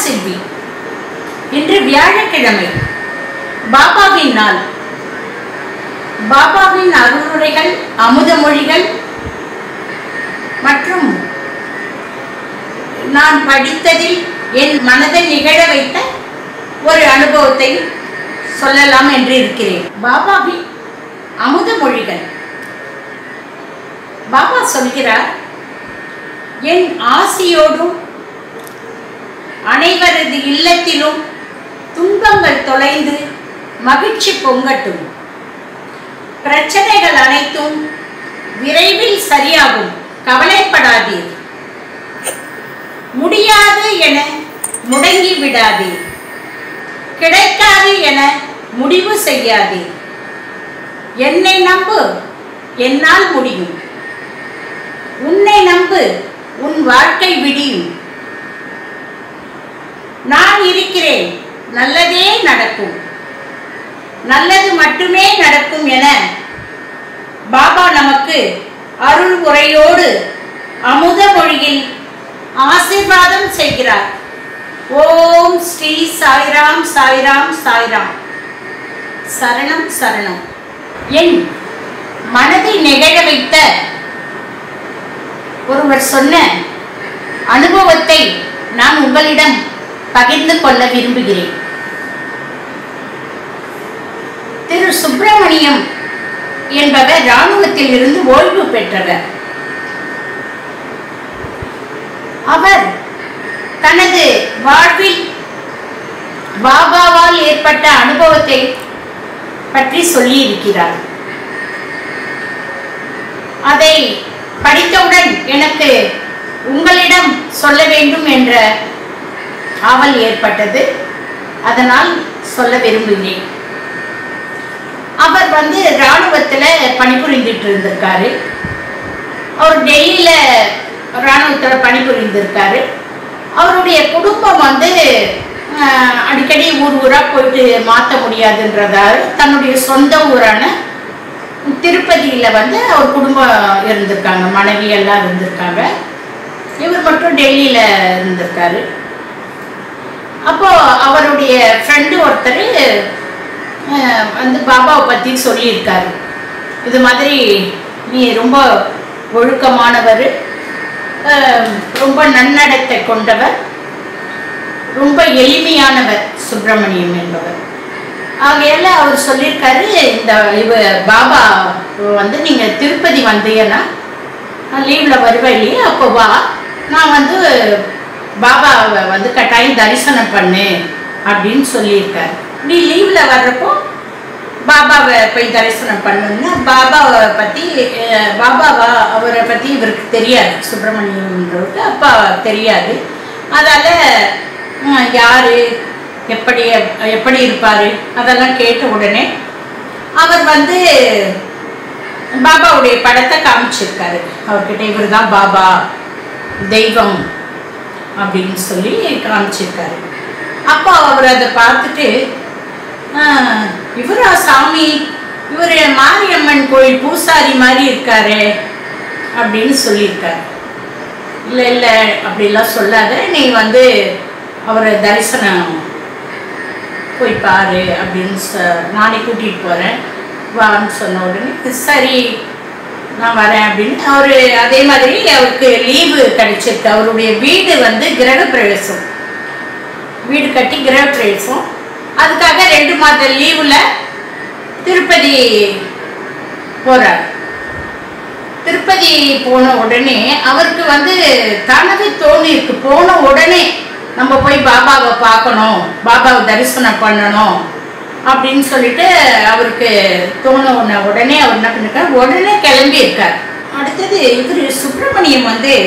செல்வி இன்று வியாழக்கிழமை பாபாவின் நாள் பாபாவின் அருளுரைகள் அமுத மொழிகள் மற்றும் நான் படித்ததில் என் மனதை நிகழ வைத்த ஒரு அனுபவத்தை சொல்லலாம் என்று இருக்கிறேன் பாபாவின் அமுத மொழிகள் பாபா சொல்கிறார் என் ஆசியோடும் அனைவரது இல்லத்திலும் துன்பங்கள் தொலைந்து மகிழ்ச்சி பொங்கட்டும் பிரச்சனைகள் அனைத்தும் விரைவில் சரியாகும் கவலைப்படாதீர் முடியாது என முடங்கி விடாதீர் கிடைக்காது என முடிவு செய்யாதீர் என்னை நம்பு என்னால் முடியும் உன்னை நம்பு உன் வாழ்க்கை விடியும் நான் இருக்கிறேன் நல்லதே நடக்கும் நல்லது மட்டுமே நடக்கும் என பாபா நமக்கு அருள் உரையோடு அமுத மொழியில் ஆசீர்வாதம் செய்கிறார் ஓம் ஸ்ரீ சாய்ராம் சாய்ராம் சாய்ராம் சரணம் சரணம் என் மனதை நெகிழ வைத்த ஒருவர் சொன்ன அனுபவத்தை நான் உங்களிடம் பகிர்ந்து கொள்ள விரும்புகிறேன் திரு சுப்பிரமணியம் என்பவர் இராணுவத்தில் இருந்து ஓய்வு பெற்றவர் அவர் தனது வாழ்வில் பாபாவால் ஏற்பட்ட அனுபவத்தை பற்றி சொல்லியிருக்கிறார் அதை படித்தவுடன் எனக்கு உங்களிடம் சொல்ல வேண்டும் என்ற ஆவல் ஏற்பட்டது அதனால் சொல்ல விரும்புகிறேன் அவர் வந்து இராணுவத்தில் பணிபுரிந்துட்டு இருந்திருக்காரு அவர் டெல்லியில் இராணுவத்தில் பணிபுரிந்திருக்காரு அவருடைய குடும்பம் வந்து ஆஹ், அடிக்கடி ஊர் ஊராக போயிட்டு மாற்ற முடியாதுன்றதால் தன்னுடைய சொந்த ஊரான திருப்பதியில் வந்து அவர் குடும்பம் இருந்திருக்காங்க மனைவி எல்லாம் இருந்திருக்காங்க இவர் மட்டும் டெல்லியில் இருந்திருக்காரு அப்போ அவருடைய ஃப்ரெண்டு ஒருத்தர் அஹ், வந்து பாபாவை பற்றி சொல்லியிருக்காரு இது மாதிரி நீ ரொம்ப ஒழுக்கமானவர் அஹ், ரொம்ப நன்னடத்தை கொண்டவர் ரொம்ப எளிமையானவர் சுப்பிரமணியம் என்பவர் ஆகையால அவர் சொல்லியிருக்காரு இந்த இவ பாபா வந்து நீங்கள் திருப்பதி வந்தீங்கன்னா லீவில் வருவேன் இல்லையா அப்போ வா நான் வந்து பாபாவை வந்து கட்டாயம் தரிசனம் பண்ணு அப்படின்னு சொல்லியிருக்காரு நீ லீவில் வர்றப்போ பாபாவை போய் தரிசனம் பண்ணுன்னா பாபாவை பற்றி பாபாவா அவரை பற்றி இவருக்கு தெரியாது சுப்பிரமணியன்றவருக்கு அப்பா தெரியாது அதால் யார் எப்படி எப்படி இருப்பார் அதெல்லாம் கேட்ட உடனே அவர் வந்து பாபாவுடைய படத்தை காமிச்சிருக்காரு அவர்கிட்ட இவர் தான் பாபா தெய்வம் அப்படின்னு சொல்லி காமிச்சிருக்காரு அப்போ அவர் அதை பார்த்துட்டு "ஆஹ், இவரா சாமி இவர் மாரியம்மன் கோயில் பூசாரி மாதிரி இருக்காரு அப்படின்னு சொல்லியிருக்காரு இல்லை இல்லை அப்படிலாம் சொல்லாத நீ வந்து அவரை தரிசனம் போய் பாரு அப்படின்னு சொ நானே கூட்டிகிட்டு போகிறேன் வான்னு சொன்ன உடனே சரி நான் வரேன் அப்படின்னு அவர் அதே மாதிரி அவருக்கு லீவு கிடைச்சிருக்கு அவருடைய வீடு வந்து கிரகப்பிரவேசம் வீடு கட்டி கிரகப்பிரவேசம் அதுக்காக ரெண்டு மாத லீவில் திருப்பதி போகிறார் திருப்பதி போன உடனே அவருக்கு வந்து தானவே தோணியிருக்கு போன உடனே நம்ம போய் பாபாவை பார்க்கணும் பாபாவை தரிசனம் பண்ணணும் அப்படின்னு சொல்லிட்டு அவருக்கு தோணுன உடனே அவர் என்ன பண்ணிருக்கார் உடனே கிளம்பி இருக்கார் அடுத்தது இவர் சுப்பிரமணியம் வந்து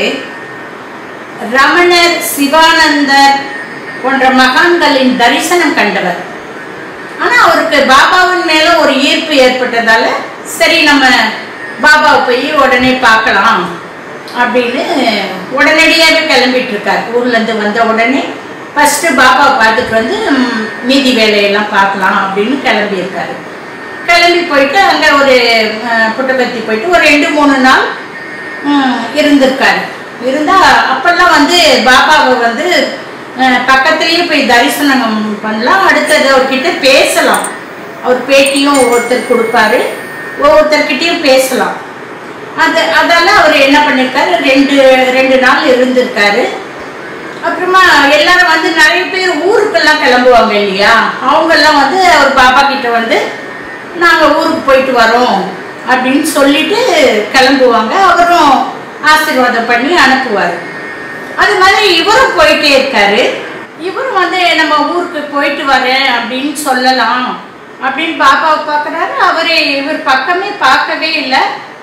ரமணர் சிவானந்தர் போன்ற மகான்களின் தரிசனம் கண்டவர் ஆனால் அவருக்கு பாபாவின் மேலே ஒரு ஈர்ப்பு ஏற்பட்டதால சரி நம்ம பாபாவை போய் உடனே பார்க்கலாம் அப்படின்னு உடனடியாகவே கிளம்பிட்டு இருக்கார் ஊர்லேருந்து வந்த உடனே ஃபஸ்ட்டு பாபாவை பார்த்துட்டு வந்து ம், மீதி வேலையெல்லாம் பார்க்கலாம் அப்படின்னு கிளம்பியிருக்காரு கிளம்பி போயிட்டு அங்கே ஒரு அஹ், புட்டபர்த்தி போயிட்டு ஒரு ரெண்டு மூணு நாள் ம், இருந்திருக்காரு இருந்தால் அப்போல்லாம் வந்து பாபாவை வந்து அஹ், பக்கத்துலயே போய் தரிசனம் பண்ணலாம் அடுத்தது அவர்கிட்ட பேசலாம் அவர் பேட்டியும் ஒவ்வொருத்தர் கொடுப்பாரு ஒவ்வொருத்தர்கிட்டயும் பேசலாம் அது அதால அவர் என்ன பண்ணிருக்காரு ரெண்டு ரெண்டு நாள் இருந்திருக்காரு அப்புறமா எல்லாரும் வந்து நிறைய பேர் ஊருக்கெல்லாம் கிளம்புவாங்க இல்லையா அவங்கெல்லாம் வந்து அவர் பாப்பா கிட்ட வந்து நாங்கள் ஊருக்கு போயிட்டு வரோம் அப்படின்னு சொல்லிட்டு கிளம்புவாங்க அவரும் ஆசீர்வாதம் பண்ணி அனுப்புவார் அது மாதிரி இவரும் போயிட்டே இருக்காரு இவரும் வந்து நம்ம ஊருக்கு போயிட்டு வரேன் அப்படின்னு சொல்லலாம் அப்படின்னு பாப்பாவை பார்க்குறாரு அவரே இவர் பக்கமே பார்க்கவே இல்லை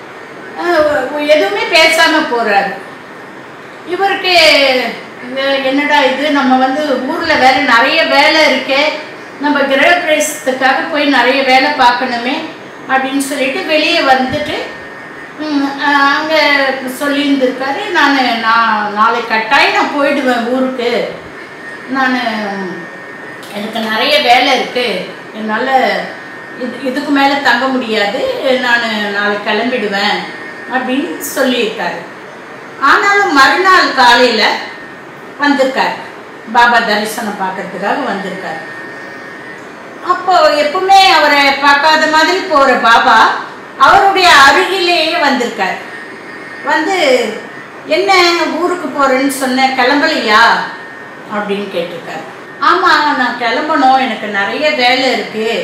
அஹ் எதுவுமே பேசாம போறாரு இவருக்கு இது என்னடா இது நம்ம வந்து ஊர்ல வேற நிறைய வேலை இருக்கே நம்ம கிரகப்பிரவேசத்துக்காக போய் நிறைய வேலை பார்க்கணுமே அப்படின்னு சொல்லிட்டு வெளியே வந்துட்டு ம், அஹ் அங்க சொல்லியிருந்திருக்காரு நான் நான் நாளை கட்டாயம் நான் போயிடுவேன் ஊருக்கு நான் எனக்கு நிறைய வேலை இருக்கு என்னால் இது இதுக்கு மேலே தங்க முடியாது நான் நாளை கிளம்பிடுவேன் அப்படின்னு சொல்லியிருக்காரு ஆனாலும் மறுநாள் காலையில் வந்திருக்கார் பாபா தரிசனம் பார்க்கறதுக்காக வந்திருக்கார் அப்போ எப்பவுமே அவரை பார்க்காத மாதிரி போகிற பாபா அவருடைய அருகிலேயே வந்திருக்கார் வந்து என்ன ஊருக்கு போகிறேன்னு சொன்ன கிளம்பலையா அப்படின்னு கேட்டிருக்காரு ஆமாம் நான் கிளம்பணும் எனக்கு நிறைய வேலை இருக்குது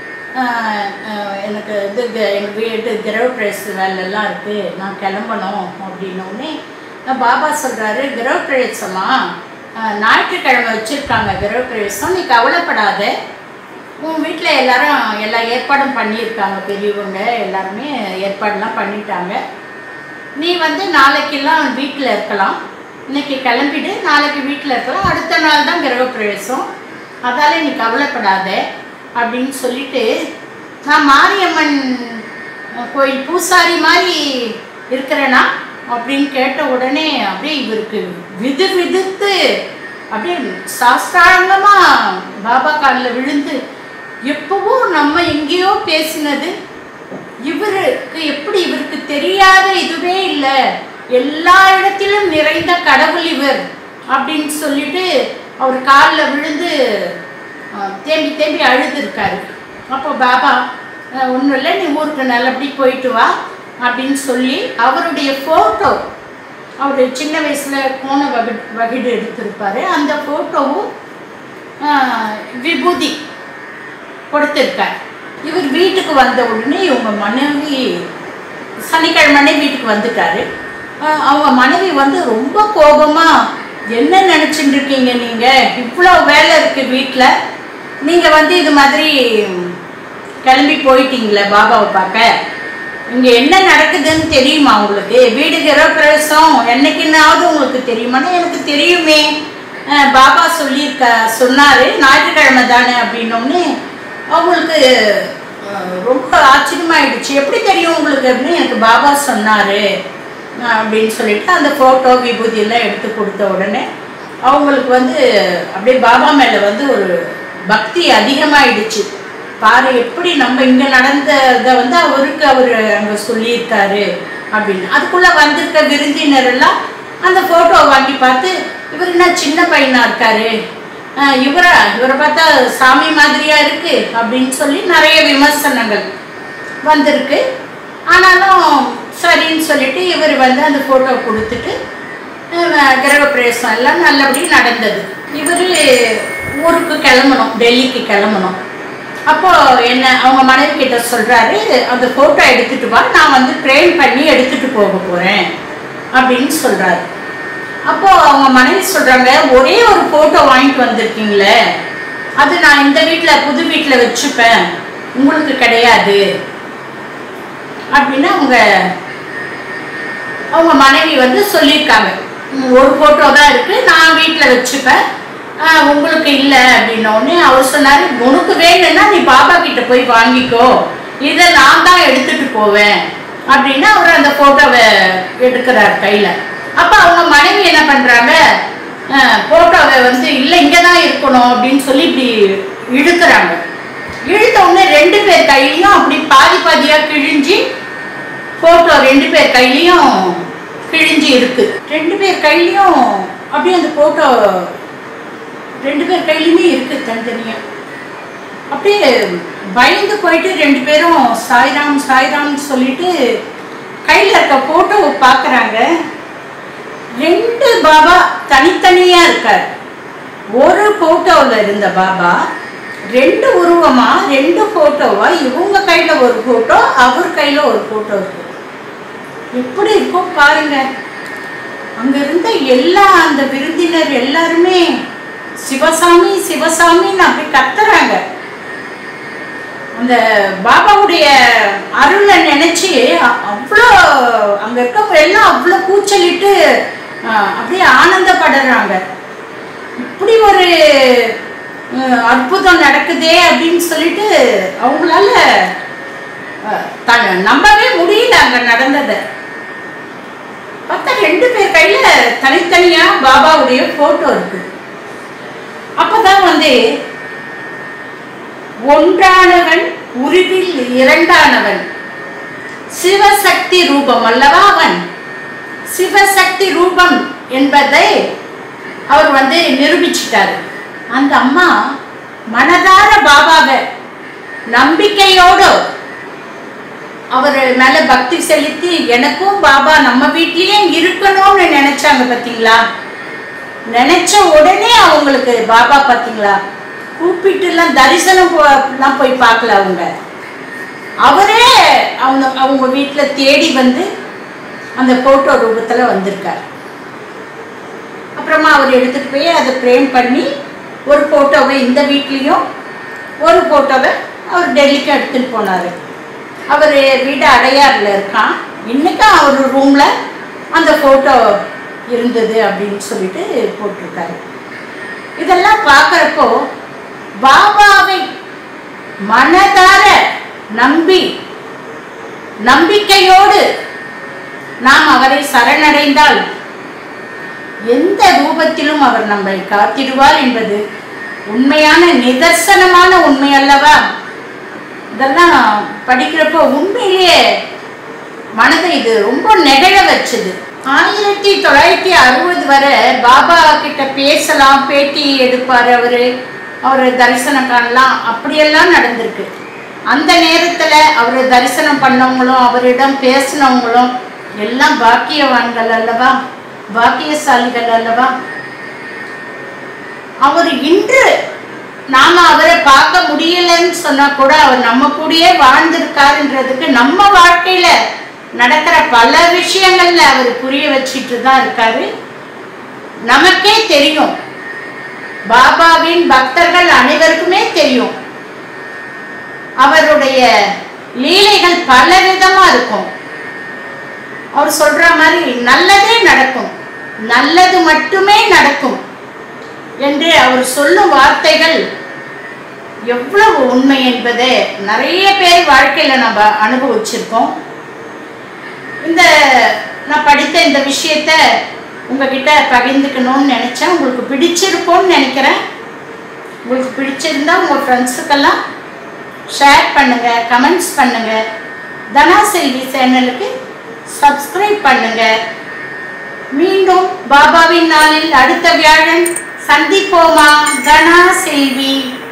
எனக்கு இது க- எங்கள் வீட்டு கிரகப்பிரவேச வேலைலாம் இருக்குது நான் கிளம்பணும் அப்படின்னோடனே பாபா சொல்கிறாரு கிரகப்பிரவேசமா அஹ், ஞாயிற்றுக்கிழமை வச்சுருக்காங்க கிரகப்பிரவேசம் நீ கவலைப்படாத உன் வீட்டில் எல்லாரும் எல்லா ஏற்பாடும் பண்ணியிருக்காங்க பெரியவங்க எல்லாருமே ஏற்பாடுலாம் பண்ணிட்டாங்க நீ வந்து நாளைக்கெல்லாம் வீட்டில் இருக்கலாம் இன்னைக்கு கிளம்பிடு நாளைக்கு வீட்டில் இருக்கலாம் அடுத்த நாள் தான் கிரகப்பிரவேசம் அதால நீ கவலைப்படாத அப்படின்னு சொல்லிட்டு நான் மாரியம்மன் கோயில் பூசாரி மாதிரி இருக்கிறேனா அப்படின்னு கேட்ட உடனே அப்படியே இவருக்கு விது விதுத்து அப்படியே சாஸ்திராங்கமா பாபா காலில் விழுந்து எப்பவோ நம்ம எங்கேயோ பேசினது இவருக்கு எப்படி இவருக்கு தெரியாத இதுவே இல்லை எல்லா இடத்திலும் நிறைந்த கடவுள் இவர் அப்படின்னு சொல்லிட்டு அவர் காலில் விழுந்து அஹ், தேம்பி தேம்பி அழுதுருக்காரு அப்போ பாபா ஒன்றும் இல்லை நீ ஊருக்கு நல்லபடி போயிட்டு வா அப்படின்னு சொல்லி அவருடைய ஃபோட்டோ அவர் சின்ன வயசில் கோண வகி வகிடு எடுத்திருப்பாரு அந்த ஃபோட்டோவும் விபூதி கொடுத்திருக்கார் இவர் வீட்டுக்கு வந்த உடனே இவங்க மனைவி சனிக்கிழமை வீட்டுக்கு வந்துட்டாரு ஆஹ் அவங்க மனைவி வந்து ரொம்ப கோபமா என்ன நினைச்சிட்டு இருக்கீங்க நீங்க இவ்வளோ வேலை இருக்கு வீட்டில் நீங்க வந்து இது மாதிரி கிளம்பி போயிட்டீங்களே பாபாவை பார்க்க இங்க என்ன நடக்குதுன்னு தெரியுமா உங்களுக்கு வீடு கிரகப்பிரவேசம் என்னைக்குன்னாவது உங்களுக்கு தெரியுமானா எனக்கு தெரியுமே அஹ் பாபா சொல்லியிருக்க சொன்னாரு ஞாயிற்றுக்கிழமை தானே அப்படின்னோடனே அவங்களுக்கு அஹ், ரொம்ப ஆச்சரியமாயிடுச்சு எப்படி தெரியும் உங்களுக்கு அப்படின்னு எனக்கு பாபா சொன்னாரு அஹ், அப்படின்னு சொல்லிட்டு அந்த ஃபோட்டோ விபூதி எல்லாம் எடுத்து கொடுத்த உடனே அவங்களுக்கு வந்து அப்படியே பாபா மேலே வந்து ஒரு பக்தி அதிகமாயிடுச்சு பாரு எப்படி நம்ம இங்க நடந்ததை வந்து அவருக்கு அவர் அங்க சொல்லியிருக்காரு அப்படின்னு அதுக்குள்ள வந்திருக்க விருந்தினர் எல்லாம் அந்த போட்டோ வாங்கி பார்த்து இவர் என்ன சின்ன பையனா இருக்காரு அஹ் இவரா இவரை பார்த்தா சாமி மாதிரியா இருக்கு அப்படின்னு சொல்லி நிறைய விமர்சனங்கள் வந்திருக்கு ஆனாலும் சரின்னு சொல்லிட்டு இவர் வந்து அந்த போட்டோ கொடுத்துட்டு அஹ் கிரகப்பிரவேசம் எல்லாம் நல்லபடி நடந்தது இவர் ஊருக்கு கிளம்பணும் டெல்லிக்கு கிளம்பணும் அப்போ என்ன அவங்க மனைவி கிட்ட சொல்றாரு அந்த போட்டோ எடுத்துட்டு வா நான் வந்து ட்ரெயின் பண்ணி எடுத்துட்டு போக போறேன் அப்படின்னு சொல்றாரு அப்போ அவங்க மனைவி சொல்றாங்க ஒரே ஒரு போட்டோ வாங்கிட்டு வந்திருக்கீங்களே அது நான் இந்த வீட்ல புது வீட்ல வச்சுப்பேன் உங்களுக்கு கிடையாது அப்படின்னு அவங்க அவங்க மனைவி வந்து சொல்லியிருக்காங்க "ம், ஒரு ஃபோட்டோ தான் இருக்கு நான் வீட்டில் வச்சுப்பேன் ஆஹ், உங்களுக்கு இல்லை அப்படின்ன உடனே அவர் சொன்னாரு உனக்கு வேணும்னா நீ பாபா கிட்ட போய் வாங்கிக்கோ இதை நான் தான் எடுத்துட்டு போவேன் அப்படின்னு அவர் அந்த ஃபோட்டோவை எடுக்கிறார் கையில் அப்போ அவங்க மனைவி என்ன பண்ணுறாங்க ஃபோட்டோவை வந்து இல்லை இங்கே தான் இருக்கணும் அப்படின்னு சொல்லி இப்படி இழுக்கிறாங்க இழுத்த உடனே ரெண்டு பேர் கையிலையும் அப்படி பாதி பாதியாக கிழிஞ்சி போட்டோ ரெண்டு பேர் கையிலையும் கிழிஞ்சு இருக்கு ரெண்டு பேர் கையிலையும் அப்படியே அந்த போட்டோ ரெண்டு பேர் கையிலுமே இருக்கு தனித்தனியா அப்படியே பயந்து போயிட்டு ரெண்டு பேரும் சாய்ராம் சாய்ராம்னு சொல்லிட்டு கையில் இருக்க ஃபோட்டோவை பார்க்குறாங்க ரெண்டு பாபா தனித்தனியா இருக்கார் ஒரு ஃபோட்டோவில் இருந்த பாபா ரெண்டு உருவமா ரெண்டு ஃபோட்டோவா இவங்க கையில ஒரு ஃபோட்டோ அவர் கையில ஒரு ஃபோட்டோ இருக்கு எப்படி இருக்கும் பாருங்க அங்க இருந்த எல்லா அந்த விருந்தினர் எல்லாருமே சிவசாமி சிவசாமின்னு அப்படி கத்துறாங்க அந்த பாபாவுடைய அருளை நினைச்சு அ- அவ்வளோ அங்க இருக்க எல்லாம் அவ்வளோ கூச்சலிட்டு அஹ், அப்படியே ஆனந்தப்படுறாங்க இப்படி ஒரு அஹ், அற்புதம் நடக்குதே அப்படின்னு சொல்லிட்டு அவங்களால அஹ், த- நம்பவே முடியல அங்க நடந்ததை பார்த்தா ரெண்டு பேர் கையில தனித்தனியா பாபாவுடைய போட்டோ இருக்கு அப்பதான் வந்து ஒன்றானவன் உருவில் இரண்டானவன் சிவசக்தி ரூபம் அல்லவா அவன் சிவசக்தி ரூபம் என்பதை அவர் வந்து நிரூபிச்சிட்டாரு அந்த அம்மா மனதார பாபாவை நம்பிக்கையோடு அவர் மேல பக்தி செலுத்தி எனக்கும் பாபா நம்ம வீட்லயே இருக்கணும்னு நினைச்சாங்க பாத்தீங்களா நினைச்ச உடனே அவங்களுக்கு பாபா பாத்தீங்களா கூப்பிட்டுலாம் தரிசனம் போ- எல்லாம் போய் பார்க்கல அவங்க அவரே அவங்க அவங்க வீட்டுல தேடி வந்து அந்த போட்டோ ரூபத்துல வந்திருக்கார் அப்புறமா அவர் எடுத்துட்டு போய் அதை பிரேம் பண்ணி ஒரு போட்டோவை இந்த வீட்லேயும் ஒரு போட்டோவை அவர் டெல்லிக்கு எடுத்துட்டு போனாரு அவர் வீடு அடையாறுல இருக்கான் இன்னைக்கும் அவர் ரூம்ல அந்த போட்டோ இருந்தது அப்படின்னு சொல்லிட்டு போட்டிருக்காரு இதெல்லாம் பார்க்கறப்போ பாபாவை மனதார நம்பி நம்பிக்கையோடு நாம் அவரை சரணடைந்தால் எந்த ரூபத்திலும் அவர் நம்மை காத்திடுவார் என்பது உண்மையான நிதர்சனமான உண்மை அல்லவா இதெல்லாம் படிக்கிறப்போ உண்மையிலேயே மனதை இது ரொம்ப நெகிழ வச்சது ஆயிரத்தி தொள்ளாயிரத்தி அறுபது வரை பாபா கிட்ட பேசலாம் பேட்டி எடுப்பார் அவரு அவர் தரிசனம் காணலாம் அப்படியெல்லாம் நடந்திருக்கு அந்த நேரத்துல அவர் தரிசனம் பண்ணவங்களும் அவரிடம் பேசினவங்களும் எல்லாம் பாக்கியவான்கள் அல்லவா பாக்கியசாலிகள் அல்லவா அவர் இன்று நாம அவரை பார்க்க முடியலன்னு சொன்னா கூட அவர் நம்ம கூடயே வாழ்ந்திருக்காருன்றதுக்கு நம்ம வாழ்க்கையில நடக்கிற பல விஷயங்கள்ல அவர் புரிய வச்சிட்டு தான் இருக்காரு நமக்கே தெரியும் பாபாவின் பக்தர்கள் அனைவருக்குமே தெரியும் அவருடைய லீலைகள் பல விதமா இருக்கும் அவர் சொல்ற மாதிரி நல்லதே நடக்கும் நல்லது மட்டுமே நடக்கும் என்று அவர் சொல்லும் வார்த்தைகள் எவ்வளவு உண்மை என்பதை நிறைய பேர் வாழ்க்கையில நம்ம அனுபவிச்சிருக்கோம் இந்த நான் படித்த இந்த விஷயத்த உங்ககிட்ட பகிர்ந்துக்கணும்னு நினைச்சேன் உங்களுக்கு பிடிச்சிருக்கும்னு நினைக்கிறேன் உங்களுக்கு பிடிச்சிருந்தா உங்க ஃப்ரெண்ட்ஸுக்கெல்லாம் ஷேர் பண்ணுங்க கமெண்ட்ஸ் பண்ணுங்க தனா செல்வி சேனலுக்கு சப்ஸ்கிரைப் பண்ணுங்க மீண்டும் பாபாவின் நாளில் அடுத்த வியாழன் சந்திப்போமா தனா செல்வி